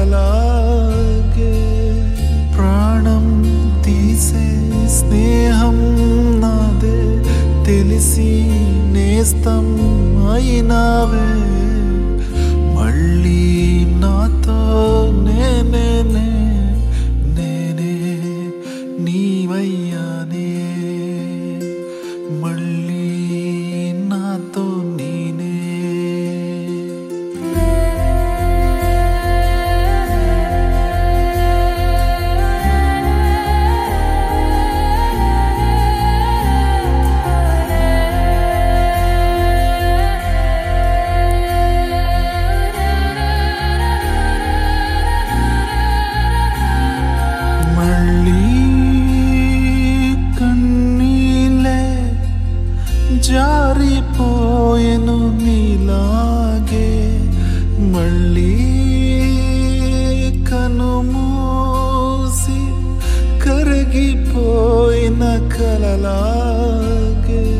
కలలాగే ప్రాణం తీసే స్నేహం నాదే తెలిసి నేస్తం అయినావే మళ్ళీ నాతో నేనే నేనే నీవయ్యానే మళ్ళీ నాతో నేనే మళ్ళీ కన్నీలే జారిపోయెను నీలాగే మళ్ళీ కనుమూసి కరిగిపోయిన కలలాగే